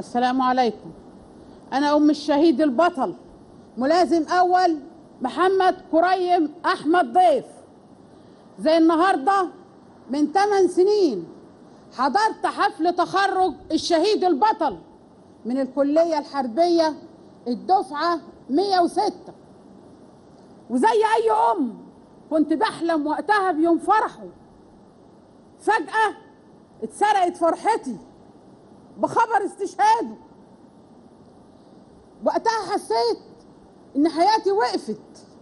السلام عليكم أنا أم الشهيد البطل ملازم أول محمد كريم أحمد ضيف زي النهاردة من 8 سنين حضرت حفل تخرج الشهيد البطل من الكلية الحربية الدفعة 106 وزي أي أم كنت بحلم وقتها بيوم فرحه فجأة اتسرقت فرحتي بخبر استشهاده وقتها حسيت ان حياتي وقفت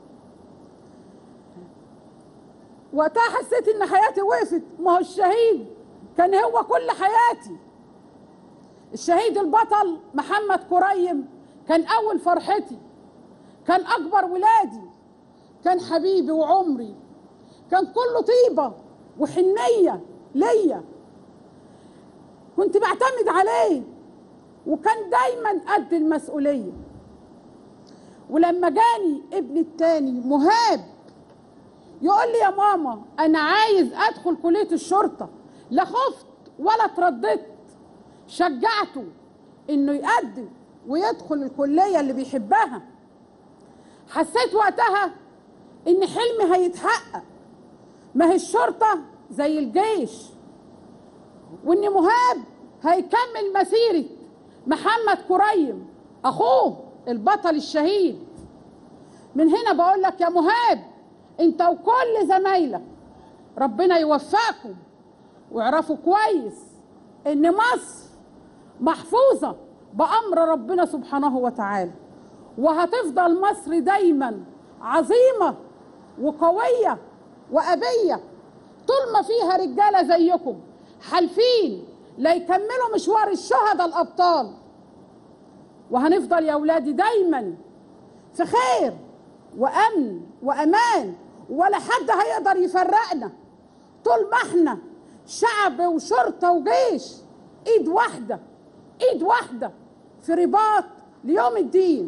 وقتها حسيت ان حياتي وقفت ما هو الشهيد كان هو كل حياتي الشهيد البطل محمد كريم كان اول فرحتي كان اكبر ولادي كان حبيبي وعمري كان كله طيبه وحنيه ليا كنت بعتمد عليه وكان دايما قد المسؤوليه ولما جاني ابني التاني مهاب يقول لي يا ماما انا عايز ادخل كليه الشرطه لا خفت ولا اترددت شجعته انه يقدم ويدخل الكليه اللي بيحبها حسيت وقتها ان حلمي هيتحقق ما هي الشرطه زي الجيش وان مهاب هيكمل مسيره محمد كريم اخوه البطل الشهيد من هنا بقول لك يا مهاب انت وكل زمايلك ربنا يوفقكم واعرفوا كويس ان مصر محفوظه بامر ربنا سبحانه وتعالى وهتفضل مصر دايما عظيمه وقويه وابيه طول ما فيها رجاله زيكم حالفين لا يكملوا مشوار الشهداء الابطال وهنفضل يا اولادي دايما في خير وامن وامان ولا حد هيقدر يفرقنا طول ما احنا شعب وشرطه وجيش ايد واحده ايد واحده في رباط ليوم الدين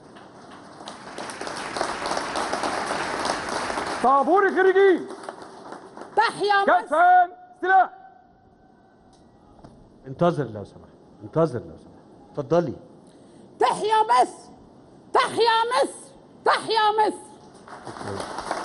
طابور الخريجين تحيا مصر كتفا سلاح انتظر لو سمحت انتظر لو سمحت اتفضلي تحيا مصر تحيا مصر تحيا مصر